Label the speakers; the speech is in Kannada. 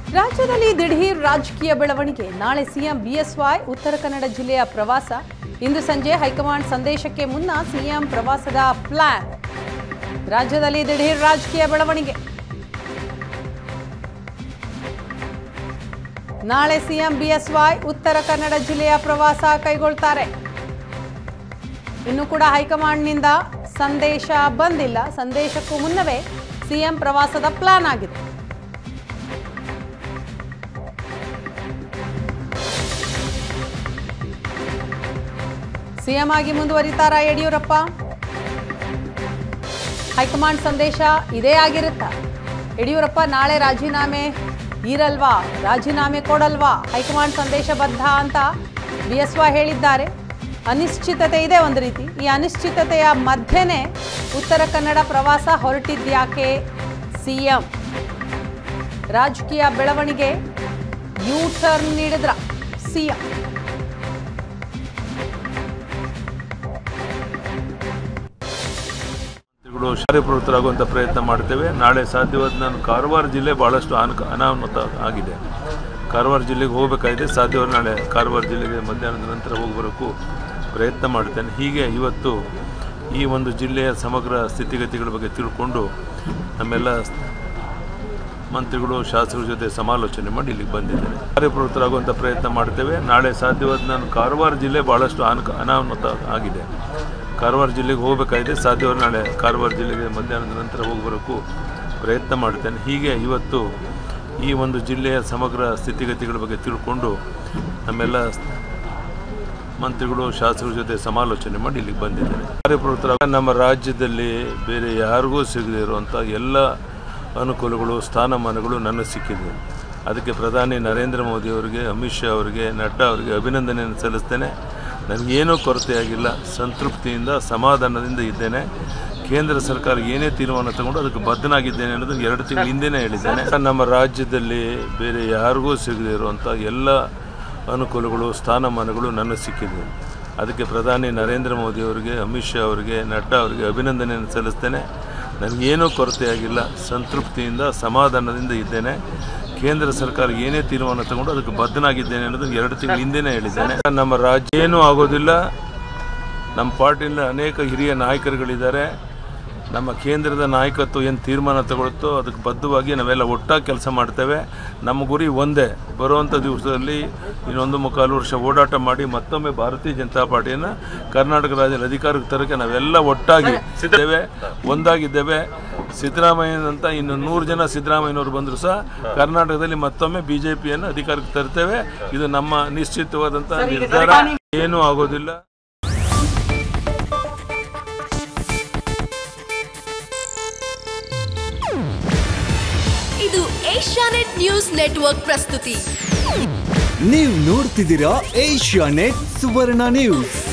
Speaker 1: ರಾಜ್ಯದಲ್ಲಿ ದಿಢೀರ್ ರಾಜಕೀಯ ಬೆಳವಣಿಗೆ ನಾಳೆ ಸಿಎಂ ಬಿಎಸ್ವೈ ಉತ್ತರ ಕನ್ನಡ ಜಿಲ್ಲೆಯ ಪ್ರವಾಸ ಇಂದು ಸಂಜೆ ಹೈಕಮಾಂಡ್ ಸಂದೇಶಕ್ಕೆ ಮುನ್ನ ಸಿಎಂ ಪ್ರವಾಸದ ಪ್ಲಾನ್ ರಾಜ್ಯದಲ್ಲಿ ದಿಢೀರ್ ರಾಜಕೀಯ ಬೆಳವಣಿಗೆ ನಾಳೆ ಸಿಎಂ ಬಿಎಸ್ವೈ ಉತ್ತರ ಕನ್ನಡ ಜಿಲ್ಲೆಯ ಪ್ರವಾಸ ಕೈಗೊಳ್ತಾರೆ ಇನ್ನು ಕೂಡ ಹೈಕಮಾಂಡ್ನಿಂದ ಸಂದೇಶ ಬಂದಿಲ್ಲ ಸಂದೇಶಕ್ಕೂ ಮುನ್ನವೇ ಸಿಎಂ ಪ್ರವಾಸದ ಪ್ಲಾನ್ ಆಗಿದೆ ಸಿಎಂ ಆಗಿ ಮುಂದುವರಿತಾರ ಯಡಿಯೂರಪ್ಪ ಹೈಕಮಾಂಡ್ ಸಂದೇಶ ಇದೇ ಆಗಿರುತ್ತಾ ಯಡಿಯೂರಪ್ಪ ನಾಳೆ ರಾಜೀನಾಮೆ ಇರಲ್ವಾ ರಾಜೀನಾಮೆ ಕೊಡಲ್ವಾ ಹೈಕಮಾಂಡ್ ಸಂದೇಶ ಬದ್ಧ ಅಂತ ಬಿ ಎಸ್ ವೈ ಹೇಳಿದ್ದಾರೆ ಅನಿಶ್ಚಿತತೆ ಇದೆ ಒಂದು ರೀತಿ ಈ ಅನಿಶ್ಚಿತತೆಯ ಮಧ್ಯೆನೇ ಉತ್ತರ ಕನ್ನಡ ಪ್ರವಾಸ ಹೊರಟಿದ್ಯಾಕೆ ಸಿಎಂ ರಾಜಕೀಯ ಬೆಳವಣಿಗೆ ಯೂ ಟರ್ನ್ ನೀಡಿದ್ರ ಸಿಎಂ
Speaker 2: ಗಳು ಕಾರ್ಯಪ್ರವೃತ್ತರಾಗುವಂಥ ಪ್ರಯತ್ನ ಮಾಡ್ತೇವೆ ನಾಳೆ ಸಾಧ್ಯವಾದ ನಾನು ಕಾರವಾರ ಜಿಲ್ಲೆ ಭಾಳಷ್ಟು ಅನ ಅನಾಹುತ ಆಗಿದೆ ಕಾರವಾರ ಜಿಲ್ಲೆಗೆ ಹೋಗಬೇಕಾಗಿದೆ ಸಾಧ್ಯವಾದ ನಾಳೆ ಕಾರವಾರ ಜಿಲ್ಲೆಗೆ ಮಧ್ಯಾಹ್ನದ ನಂತರ ಹೋಗಿ ಬರೋಕ್ಕೂ ಪ್ರಯತ್ನ ಮಾಡ್ತೇನೆ ಹೀಗೆ ಇವತ್ತು ಈ ಒಂದು ಜಿಲ್ಲೆಯ ಸಮಗ್ರ ಸ್ಥಿತಿಗತಿಗಳ ಬಗ್ಗೆ ತಿಳ್ಕೊಂಡು ನಮ್ಮೆಲ್ಲ ಮಂತ್ರಿಗಳು ಶಾಸಕರ ಜೊತೆ ಸಮಾಲೋಚನೆ ಮಾಡಿ ಇಲ್ಲಿಗೆ ಬಂದಿದ್ದೇನೆ ಕಾರ್ಯಪ್ರವೃತ್ತರಾಗುವಂಥ ಪ್ರಯತ್ನ ಮಾಡ್ತೇವೆ ನಾಳೆ ಸಾಧ್ಯವಾದ ನಾನು ಕಾರವಾರ ಜಿಲ್ಲೆ ಭಾಳಷ್ಟು ಅನ ಅನಾಹುತ ಆಗಿದೆ ಕಾರವಾರ ಜಿಲ್ಲೆಗೆ ಹೋಗಬೇಕಾಗಿದೆ ಸಾಧ್ಯವಾದ ನಾಳೆ ಕಾರವಾರ ಜಿಲ್ಲೆಗೆ ಮಧ್ಯಾಹ್ನದ ನಂತರ ಹೋಗಿ ಬರೋಕ್ಕೂ ಪ್ರಯತ್ನ ಮಾಡ್ತೇನೆ ಹೀಗೆ ಇವತ್ತು ಈ ಒಂದು ಜಿಲ್ಲೆಯ ಸಮಗ್ರ ಸ್ಥಿತಿಗತಿಗಳ ಬಗ್ಗೆ ತಿಳ್ಕೊಂಡು ನಮ್ಮೆಲ್ಲ ಮಂತ್ರಿಗಳು ಶಾಸಕರ ಜೊತೆ ಸಮಾಲೋಚನೆ ಮಾಡಿ ಇಲ್ಲಿಗೆ ಬಂದಿದ್ದೇನೆ ಕಾರ್ಯಪ್ರವೃತ್ತರ ನಮ್ಮ ರಾಜ್ಯದಲ್ಲಿ ಬೇರೆ ಯಾರಿಗೂ ಸಿಗದೇ ಇರುವಂಥ ಎಲ್ಲ ಅನುಕೂಲಗಳು ಸ್ಥಾನಮಾನಗಳು ನನಗೆ ಸಿಕ್ಕಿದೆ ಅದಕ್ಕೆ ಪ್ರಧಾನಿ ನರೇಂದ್ರ ಮೋದಿ ಅವರಿಗೆ ಅಮಿತ್ ಶಾ ಅವರಿಗೆ ನಡ್ಡಾ ಅವರಿಗೆ ಅಭಿನಂದನೆಯನ್ನು ಸಲ್ಲಿಸ್ತೇನೆ ನನಗೇನೂ ಕೊರತೆಯಾಗಿಲ್ಲ ಸಂತೃಪ್ತಿಯಿಂದ ಸಮಾಧಾನದಿಂದ ಇದ್ದೇನೆ ಕೇಂದ್ರ ಸರ್ಕಾರ ಏನೇ ತೀರ್ಮಾನ ತಗೊಂಡು ಅದಕ್ಕೆ ಬದ್ಧನಾಗಿದ್ದೇನೆ ಅನ್ನೋದು ಎರಡು ತಿಂಗಳ ಹಿಂದೆನೇ ಹೇಳಿದ್ದೇನೆ ನಮ್ಮ ರಾಜ್ಯದಲ್ಲಿ ಬೇರೆ ಯಾರಿಗೂ ಸಿಗದೇ ಇರುವಂಥ ಎಲ್ಲ ಅನುಕೂಲಗಳು ಸ್ಥಾನಮಾನಗಳು ನನಗೆ ಸಿಕ್ಕಿದೆ ಅದಕ್ಕೆ ಪ್ರಧಾನಿ ನರೇಂದ್ರ ಮೋದಿ ಅವರಿಗೆ ಅಮಿತ್ ಶಾ ಅವರಿಗೆ ನಡ್ಡಾ ಅವರಿಗೆ ಅಭಿನಂದನೆಯನ್ನು ಸಲ್ಲಿಸ್ತೇನೆ ನನಗೇನೂ ಕೊರತೆಯಾಗಿಲ್ಲ ಸಂತೃಪ್ತಿಯಿಂದ ಸಮಾಧಾನದಿಂದ ಇದ್ದೇನೆ ಕೇಂದ್ರ ಸರ್ಕಾರ ಏನೇ ತೀರ್ಮಾನ ತಗೊಂಡು ಅದಕ್ಕೆ ಬದ್ಧನಾಗಿದ್ದೇನೆ ಅನ್ನೋದು ಎರಡು ತಿಂಗಳ ಹಿಂದೆನೇ ಹೇಳಿದ್ದೇನೆ ನಮ್ಮ ರಾಜ್ಯ ಏನೂ ಆಗೋದಿಲ್ಲ ನಮ್ಮ ಪಾರ್ಟಿಯಿಂದ ಅನೇಕ ಹಿರಿಯ ನಾಯಕರುಗಳಿದ್ದಾರೆ ನಮ್ಮ ಕೇಂದ್ರದ ನಾಯಕತ್ವ ಏನು ತೀರ್ಮಾನ ತಗೊಳುತ್ತೋ ಅದಕ್ಕೆ ಬದ್ಧವಾಗಿ ನಾವೆಲ್ಲ ಒಟ್ಟಾಗಿ ಕೆಲಸ ಮಾಡ್ತೇವೆ ನಮ್ಮ ಗುರಿ ಒಂದೇ ಬರುವಂಥ ದಿವಸದಲ್ಲಿ ಇನ್ನೊಂದು ಮುಕ್ಕಾಲು ವರ್ಷ ಓಡಾಟ ಮಾಡಿ ಮತ್ತೊಮ್ಮೆ ಭಾರತೀಯ ಜನತಾ ಪಾರ್ಟಿಯನ್ನು ಕರ್ನಾಟಕ ರಾಜ್ಯದ ಅಧಿಕಾರಕ್ಕೆ ತರೋಕ್ಕೆ ನಾವೆಲ್ಲ ಒಟ್ಟಾಗಿ ಇದ್ದೇವೆ ಒಂದಾಗಿದ್ದೇವೆ ಸಿದ್ದರಾಮಯ್ಯನಂತ ಇನ್ನು ನೂರು ಜನ ಸಿದ್ದರಾಮಯ್ಯನವರು ಬಂದರೂ ಸಹ ಕರ್ನಾಟಕದಲ್ಲಿ ಮತ್ತೊಮ್ಮೆ ಬಿ ಜೆ ಪಿಯನ್ನು ಅಧಿಕಾರಕ್ಕೆ ತರ್ತೇವೆ ಇದು ನಮ್ಮ ನಿಶ್ಚಿತವಾದಂಥ ನಿರ್ಧಾರ ಏನೂ ಆಗೋದಿಲ್ಲ
Speaker 3: ಇದು ಏಷ್ಯಾನೆಟ್ ನ್ಯೂಸ್ ನೆಟ್ವರ್ಕ್ ಪ್ರಸ್ತುತಿ
Speaker 4: ನೀವು ನೋಡ್ತಿದ್ದೀರಾ ಏಷ್ಯಾ ನೆಟ್ ಸುವರ್ಣ ನ್ಯೂಸ್